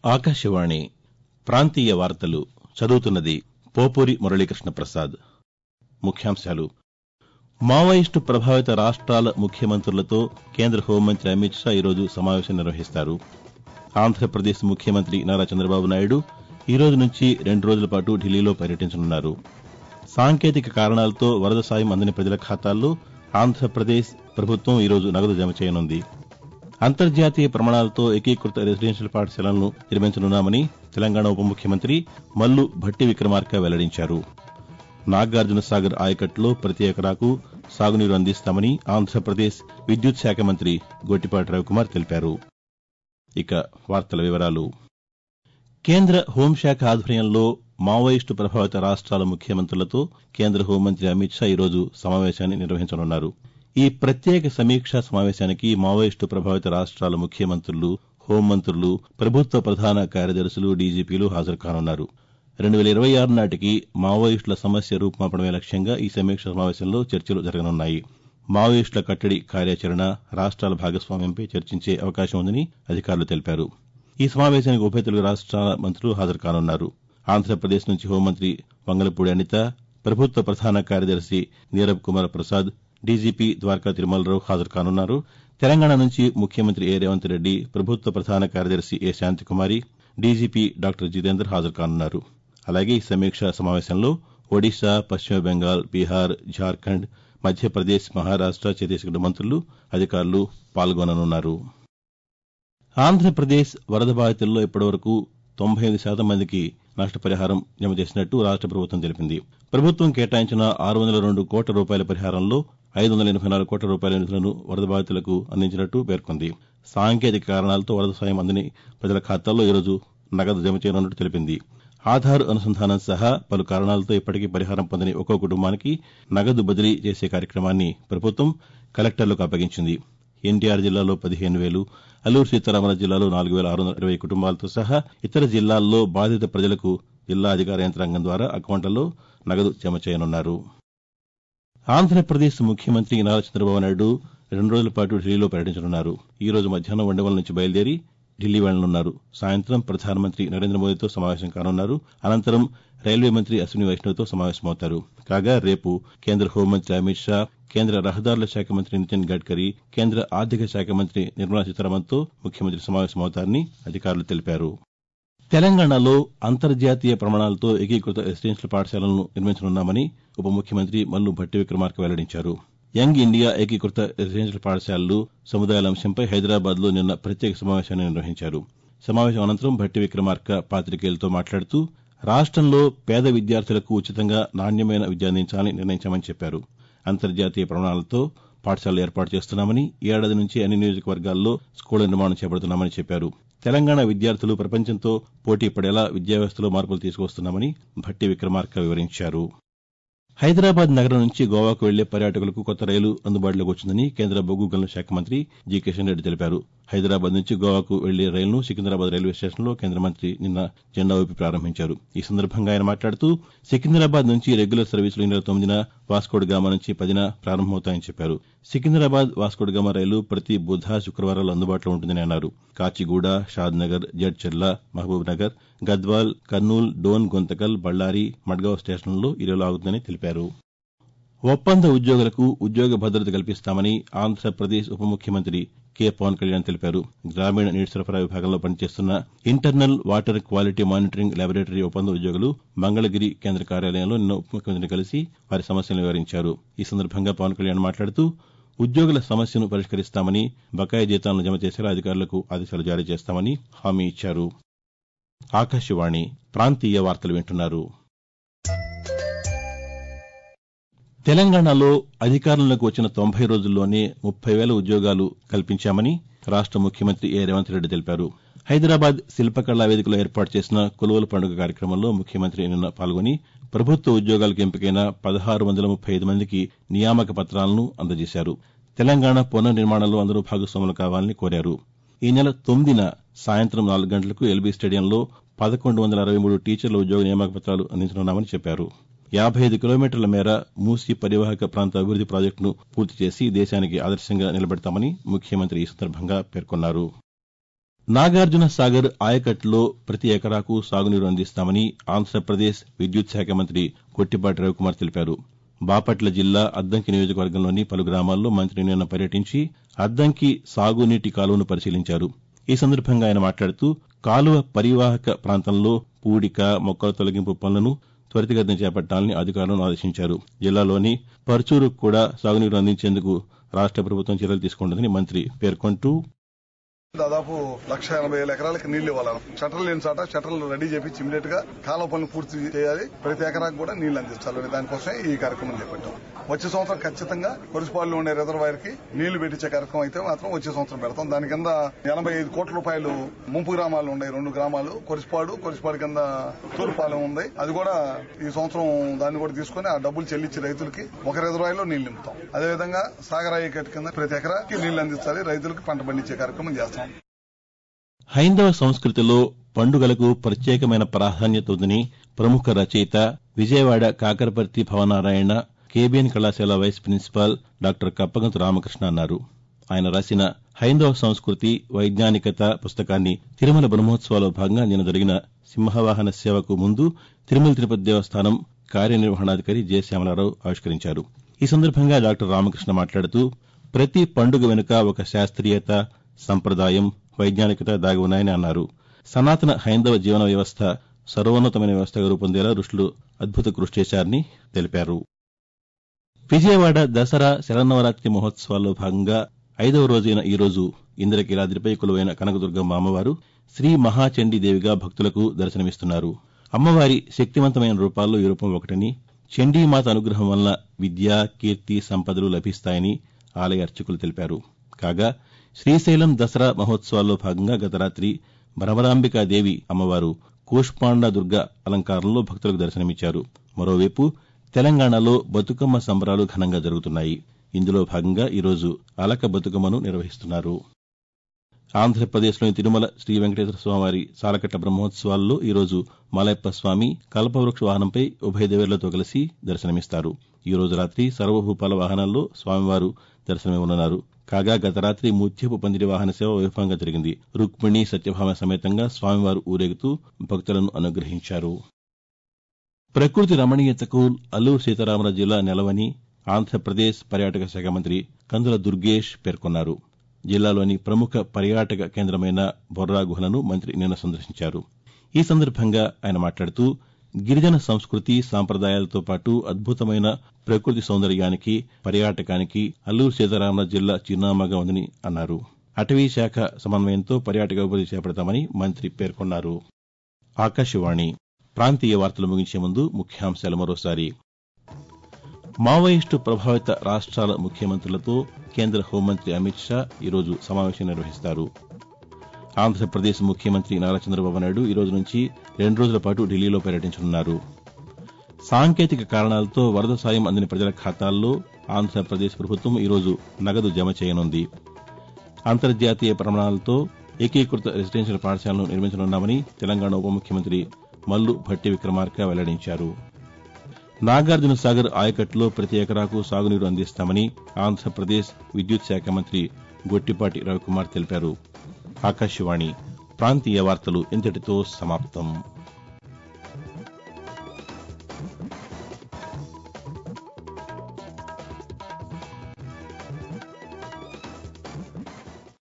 ఆకాశవాణి ప్రాంతీయ వార్తలు చదువుతున్నది పోపూరి మురళీకృష్ణ ప్రసాద్ ముఖ్యాంశాలు మావోయిస్టు ప్రభావిత రాష్ట్రాల ముఖ్యమంతులతో కేంద్ర హోంమంత్రి అమిత్ షా ఈరోజు సమావేశం నిర్వహిస్తారు ఆంధ్రప్రదేశ్ ముఖ్యమంత్రి నారా చంద్రబాబు నాయుడు ఈ రోజు నుంచి రెండు రోజుల పాటు ఢిల్లీలో పర్యటించనున్నారు సాంకేతిక కారణాలతో వరద సాయం అందని ప్రజల ఖాతాల్లో ఆంధ్రప్రదేశ్ ప్రభుత్వం ఈరోజు నగదు జమ చేయనుంది అంతర్జాతీయ ప్రమాణాలతో ఏకీకృత రెసిడెన్షియల్ పాఠశాలలను నిర్మించనున్నామని తెలంగాణ ఉప ముఖ్యమంత్రి మల్లు భట్టి విక్రమార్క వెల్లడించారు నాగార్జున సాగర్ ఆయకట్టులో ప్రతి ఎకరాకు సాగునీరు అందిస్తామని ఆంధ్రప్రదేశ్ విద్యుత్ శాఖ మంత్రి గొట్టిపాటి రవికుమార్ తెలిపారు ఇక వార్తల వివరాలు కేంద్ర హోంశాఖ ఆధ్వర్యంలో మావోయిస్టు ప్రభావిత రాష్ట్రాల ముఖ్యమంతులతో కేంద్ర హోంమంత్రి అమిత్ షా ఈరోజు సమావేశాన్ని నిర్వహించనున్నారు ఈ ప్రత్యేక సమీక్షా సమావేశానికి మావోయిస్టు ప్రభావిత రాష్ట్రాల ముఖ్యమంతులు హోంమంతులు ప్రభుత్వ ప్రధాన కార్యదర్శులు డీజీపీలు హాజరు కానున్నారు రెండు వేల ఇరవై ఆరు నాటికి మావోయిస్టుల సమస్య రూపుమాపడమే లక్ష్యంగా ఈ సమీక్షా సమావేశంలో చర్చలు జరగనున్నాయి మావోయిస్టుల కట్టడి కార్యాచరణ రాష్ట్రాల భాగస్వామ్యంపై చర్చించే అవకాశం ఉందని అధికారులు తెలిపారు ఈ సమావేశానికి ఉభయ తెలుగు రాష్ట్రాల మంత్రులు హాజరు కానున్నారు ఆంధ్రప్రదేశ్ నుంచి హోంమంత్రి వంగలపూడి అనిత ప్రభుత్వ ప్రధాన కార్యదర్శి నీరబ్ కుమార్ ప్రసాద్ డీజీపీ ద్వారకా తిరుమలరావు హాజరు కానున్నారు తెలంగాణ నుంచి ముఖ్యమంత్రి ఏ రేవంత్ రెడ్డి ప్రభుత్వ ప్రధాన కార్యదర్శి A Santhikumari DGP doctor Jitender హాజరు కానున్నారు అలాగే ఈ సమీక్షా సమావేశంలో ఒడిశా పశ్చిమ బెంగాల్ బీహార్ జార్ఖండ్ మధ్యప్రదేశ్ మహారాష్ట ఛత్తీస్గఢ్ మంత్రులు అధికారులు పాల్గొననున్నారు ఆంధ్రప్రదేశ్ వరద బాధితుల్లో ఇప్పటివరకు తొంభై ఎనిమిది శాతం మందికి నష్టపరిహారం జమ చేసినట్టు రాష్ట ప్రభుత్వం తెలిపింది ప్రభుత్వం కేటాయించిన ఆరు వందల రెండు కోట్ల రూపాయల పరిహారంలో ఐదు వందల ఎనభై నాలుగు కోట్ల రూపాయల నిధులను వరద బాధితులకు అందించినట్టు పేర్కొంది సాంకేతిక కారణాలతో వరద సాయం అందని ప్రజల ఖాతాల్లో ఈరోజు నగదు జమ చేయనున్నట్టు తెలిపింది ఆధార్ అనుసంధానం సహా పలు కారణాలతో ఇప్పటికీ పరిహారం పొందని ఒక్కో కుటుంబానికి నగదు బదిలీ చేసే కార్యక్రమాన్ని ప్రభుత్వం కలెక్టర్లకు అప్పగించింది ఎన్టీఆర్ జిల్లాలో పదిహేను వేలు అల్లూరు సీతారామరాజు జిల్లాలో నాలుగు వేల ఆరు వందల ఇరవై కుటుంబాలతో సహా ఇతర జిల్లాల్లో బాధిత ప్రజలకు జిల్లా అధికార యంత్రాంగం ద్వారా అకౌంట్లలో నగదు జమ చేయనున్నారు ఆంధ్రప్రదేశ్ ముఖ్యమంత్రి నారా చంద్రబాబు నాయుడు రెండు రోజుల పాటు ఢిల్లీలో పర్యటించనున్నారు ఈ రోజు మధ్యాహ్నం వండవల నుంచి బయలుదేరి ఢిల్లీ వెళ్లనున్నారు సాయంత్రం ప్రధానమంత్రి నరేంద్ర మోదీతో సమావేశం కానున్నారు అనంతరం రైల్వే మంత్రి అశ్విని వైష్ణవ్తో సమావేశమవుతారు కాగా రేపు కేంద్ర హోంమంత్రి అమిత్ షా కేంద్ర రహదారుల శాఖ మంత్రి నితిన్ గడ్కరీ కేంద్ర ఆర్థిక శాఖ మంత్రి నిర్మలా సీతారామన్తో ముఖ్యమంత్రి సమావేశమవుతారని అధికారులు తెలిపారు తెలంగాణలో అంతర్జాతీయ ప్రమాణాలతో ఏకీకృత రెసిడెన్షియల్ పాఠశాలలను నిర్మించనున్నామని ఉప ముఖ్యమంత్రి మల్లు భట్టి విక్రమార్క వెల్లడించారు యంగ్ ఇండియా ఏకీకృత రెసిడెన్షియల్ పాఠశాలలు సముదాయాల అంశంపై హైదరాబాద్లో నిన్న ప్రత్యేక సమావేశాన్ని నిర్వహించారు సమావేశం అనంతరం భట్టి విక్రమార్క పాతికేయులతో మాట్లాడుతూ రాష్టంలో పేద విద్యార్థులకు ఉచితంగా నాణ్యమైన విద్య అందించాలని నిర్ణయించామని చెప్పారు అంతర్జాతీయ ప్రమాణాలతో పాఠశాలలు ఏర్పాటు చేస్తున్నామని ఈ ఏడాది నుంచి అన్ని నియోజకవర్గాల్లో స్కూళ్ల నిర్మాణం చేపడుతున్నామని చెప్పారు తెలంగాణ విద్యార్థులు ప్రపంచంతో పోటీ పడేలా విద్యా వ్యవస్థలో మార్పులు తీసుకొస్తున్నామని భట్టి విక్రమార్క వివరించారు హైదరాబాద్ నగరం నుంచి గోవాకు వెళ్లే పర్యాటకులకు కొత్త రైలు అందుబాటులోకి వచ్చిందని కేంద్ర బొగ్గు గనుల శాఖ మంత్రి జి కిషన్ రెడ్డి తెలిపారు హైదరాబాద్ నుంచి గోవాకు వెళ్లే రైలును సికింద్రాబాద్ రైల్వే స్టేషన్లో కేంద్ర మంత్రి నిన్న జెండా ఊపి ప్రారంభించారు ఈ సందర్భంగా ఆయన మాట్లాడుతూ సికింద్రాబాద్ నుంచి రెగ్యులర్ సర్వీసులు ఈ నెల తొమ్మిదిన వాస్కోడ్గామా నుంచి పదిన ప్రారంభమవుతాయని చెప్పారు సికింద్రాబాద్ వాస్కోడ్గామా రైలు ప్రతి బుధ శుక్రవారాలు అందుబాటులో ఉంటుందని అన్నారు కాచిగూడ షాద్నగర్ జడ్చర్ల మహబూబ్ నగర్ గద్వాల్ కర్నూల్ డోన్ గొంతకల్ బళ్లారి మడ్గావ్ స్టేషన్లలో ఈ రైలు ఆగుతుందని తెలిపారు ఒప్పంద ఉద్యోగులకు ఉద్యోగ భద్రత కల్పిస్తామని ఆంధ్రప్రదేశ్ ఉప ముఖ్యమంత్రి కె పవన్ కళ్యాణ్ తెలిపారు గ్రామీణ నీటి సరఫరా విభాగంలో పనిచేస్తున్న internal water quality monitoring laboratory ఒప్పంద ఉద్యోగులు మంగళగిరి కేంద్ర కార్యాలయంలో నిన్న ఉప ముఖ్యమంత్రిని కలిసి వారి సమస్యలను వివరించారు ఈ సందర్భంగా పవన్ కళ్యాణ్ మాట్లాడుతూ ఉద్యోగుల సమస్యను పరిష్కరిస్తామని బకాయి జీతాలను జమ చేసేలా అధికారులకు ఆదేశాలు జారీ చేస్తామని హామీ ఇచ్చారు ఆకాశవాణి ప్రాంతీయ వార్తలు వింటున్నారు తెలంగాణలో అధికారంలోకి వచ్చిన తొంభై రోజుల్లోనే ముప్పై వేల ఉద్యోగాలు కల్పించామని రాష్ట ముఖ్యమంత్రి ఏ రేవంత్ రెడ్డి తెలిపారు హైదరాబాద్ శిల్పకళా వేదికలో ఏర్పాటు చేసిన కొలువుల పండుగ కార్యక్రమంలో ముఖ్యమంత్రి నిన్న పాల్గొని ప్రభుత్వ ఉద్యోగాలకు ఎంపికైన పదహారు వందల ముప్పై ఐదు మందికి నియామక పత్రాలను అందజేశారు తెలంగాణ పునర్నిర్మాణంలో అందరూ భాగస్వాములు కావాలని కోరారు ఈ నెల తొమ్మిదిన సాయంత్రం నాలుగు గంటలకు ఎల్బీ స్టేడియంలో పదకొండు వందల అరవై మూడు టీచర్ల ఉద్యోగ నియామక పత్రాలు అందించనున్నామని చెప్పారు యాభై ఐదు కిలోమీటర్ల మేర మూసీ పరివాహక ప్రాంత అభివృద్ది ప్రాజెక్టును పూర్తి చేసి దేశానికి ఆదర్శంగా నిలబెడతామని ముఖ్యమంత్రి ఈ సందర్భంగా పేర్కొన్నారు నాగార్జున సాగర్ ఆయకట్టులో ప్రతి ఎకరాకు సాగునీరు అందిస్తామని ఆంధ్రప్రదేశ్ విద్యుత్ శాఖ మంత్రి కొట్టిపాటి రవికుమార్ తెలిపారు బాపట్ల జిల్లా అద్దంకి నియోజకవర్గంలోని పలు గ్రామాల్లో మంత్రి నిన్న పర్యటించి అద్దంకి సాగునీటి కాలువను పరిశీలించారు ఈ సందర్భంగా ఆయన మాట్లాడుతూ కాలువ పరివాహక ప్రాంతంలో పూడిక మొక్కల తొలగింపు పనులను త్వరితగతిన చేపట్టాలని అధికారులను ఆదేశించారు జిల్లాలోని పర్చూరుకు కూడా సాగునీరు అందించేందుకు రాష్ట ప్రభుత్వం చర్యలు తీసుకుంటుందని మంత్రి పేర్కొంటూ దాదాపు లక్ష ఎనభై వేల ఎకరాలకు నీళ్లు ఇవ్వాలి షటర్లు లేని చాట షటర్లు రెడీ చేపించి ఇమీడియట్ గా కాలువ పనులు పూర్తి చేయాలి ప్రతి ఎకరాకు కూడా నీళ్లు అందించాలి దానికోసం ఈ కార్యక్రమం చేపట్టాం వచ్చే సంవత్సరం ఖచ్చితంగా కొరిసిపాడులో ఉండే రిజర్వాయర్ కి నీళ్లు పెట్టించే కార్యక్రమం అయితే మాత్రం వచ్చే సంవత్సరం పెడతాం దాని కింద ఎనభై ఐదు కోట్ల రూపాయలు ముంపు గ్రామాలు ఉన్నాయి రెండు గ్రామాలు కొరిసిపాడు కొరిసిపాడు కింద తూర్పాలెం ఉంది అది కూడా ఈ సంవత్సరం దాన్ని కూడా తీసుకుని ఆ డబ్బులు చెల్లించి రైతులకి ఒక రిజర్వాయర్ లో నీళ్లు నింపుతాం అదేవిధంగా సాగరాయి కట్టు కింద ప్రతి ఎకరాకి నీళ్లు అందించాలి రైతులకు పంట పండించే కార్యక్రమం చేస్తాం హైందవ సంస్కృతిలో పండుగలకు ప్రత్యేకమైన ప్రాధాన్యత ఉందని ప్రముఖ రచయిత విజయవాడ కాకరపర్తి భవనారాయణ కేబిఎన్ కళాశాల vice principal doctor Kappagantu Ramakrishna అన్నారు ఆయన రాసిన హైందవ సంస్కృతి వైజ్ఞానికత పుస్తకాన్ని తిరుమల బ్రహ్మోత్సవాల్లో భాగంగా నిన్న జరిగిన సింహవాహన సేవకు ముందు తిరుమల తిరుపతి దేవస్థానం కార్యనిర్వహణాధికారి జె శ్యామలారావు ఆవిష్కరించారు ఈ సందర్భంగా డాక్టర్ రామకృష్ణ మాట్లాడుతూ ప్రతి పండుగ వెనుక ఒక శాస్త్రీయత సంప్రదాయం వైజ్ఞానికత దాగి ఉన్నాయని అన్నారు సనాతన హైందవ జీవన వ్యవస్థ సర్వోన్నతమైన వ్యవస్థగా రూపొందేలా ఋషులు అద్భుత కృషి చేశారని తెలిపారు విజయవాడ దసరా శరన్నవరాత్రి మహోత్సవాల్లో భాగంగా ఐదవ రోజైన ఈ రోజు ఇంద్రకీలాద్రిపై కొలువైన కనకదుర్గమ్మ అమ్మవారు శ్రీ మహాచండీదేవిగా భక్తులకు దర్శనమిస్తున్నారు అమ్మవారి శక్తివంతమైన రూపాల్లో ఈ రూపం ఒకటని చండీమాత అనుగ్రహం వలన విద్య కీర్తి సంపదలు లభిస్తాయని ఆలయ అర్చకులు తెలిపారు కాగా శ్రీశైలం దసరా మహోత్సవాల్లో భాగంగా గత రాత్రి భ్రమరాంబికాదేవి అమ్మవారు కూష్పాండ దుర్గ అలంకారంలో భక్తులకు దర్శనమిచ్చారు మరోవైపు తెలంగాణలో బతుకమ్మ సంబరాలు ఘనంగా జరుగుతున్నాయి ఇందులో భాగంగా ఈరోజు అలక బతుకమ్మను నిర్వహిస్తున్నారు ఆంధ్రప్రదేశ్లోని తిరుమల శ్రీ వెంకటేశ్వర స్వామివారి సాలకట్ల బ్రహ్మోత్సవాల్లో ఈరోజు మలయప్ప స్వామి కల్పవృక్ష వాహనంపై ఉభయ దేవేర్లతో కలిసి దర్శనమిస్తారు ఈ రోజు రాత్రి సర్వభూపాల వాహనాల్లో స్వామివారు దర్శనమివ్వనున్నారు కాగా గత రాత్రి ముత్యపు పందిరి వాహన సేవ వైభవంగా జరిగింది రుక్మిణి సత్యభామ సమేతంగా స్వామివారు ఊరేగుతూ భక్తులను అనుగ్రహించారు ప్రకృతి రమణీయతకు అల్లూరు సీతారామరాజు జిల్లా నెలవని ఆంధ్రప్రదేశ్ పర్యాటక శాఖ మంత్రి కందుల దుర్గేష్ పేర్కొన్నారు జిల్లాలోని ప్రముఖ పర్యాటక కేంద్రమైన బొర్రా గుహలను మంత్రి నిన్న సందర్శించారు ఈ సందర్భంగా ఆయన మాట్లాడుతూ గిరిజన సంస్కృతి సాంప్రదాయాలతో పాటు అద్భుతమైన ప్రకృతి సౌందర్యానికి పర్యాటకానికి అల్లూరు సీతారామరాజు జిల్లా చిరునామాగా ఉందని అన్నారు అటవీ శాఖ సమన్వయంతో పర్యాటక అభివృద్ది చేపడతామని మంత్రి పేర్కొన్నారు ఆకాశవాణి ప్రాంతీయ వార్తలు ముగించే ముందు ముఖ్యాంశాలు మరోసారి మావోయిస్టు ప్రభావిత రాష్ట్రాల ముఖ్యమంత్రులతో కేంద్ర హోంమంత్రి అమిత్ షా ఈరోజు సమావేశం నిర్వహిస్తారు ఆంధ్రప్రదేశ్ ముఖ్యమంత్రి నారా చంద్రబాబు నాయుడు ఈ రోజు నుంచి రెండు రోజుల పాటు ఢిల్లీలో పర్యటించనున్నారు సాంకేతిక కారణాలతో వరద సాయం అందిన ప్రజల ఖాతాల్లో ఆంధ్రప్రదేశ్ ప్రభుత్వం ఈరోజు నగదు జమ చేయనుంది అంతర్జాతీయ ప్రమాణాలతో ఏకీకృత రెసిడెన్షియల్ పాఠశాలను నిర్మించనున్నామని తెలంగాణ ఉప ముఖ్యమంత్రి మల్లు భట్టి విక్రమార్క వెల్లడించారు నాగార్జున సాగర్ ఆయకట్టులో ప్రతి ఎకరాకు సాగునీరు అందిస్తామని ఆంధ్రప్రదేశ్ విద్యుత్ శాఖ మంత్రి గొట్టిపాటి రవికుమార్ తెలిపారు ఆకాశవాణి ప్రాంతీయ వార్తలు ఇంతటితో సమాప్తం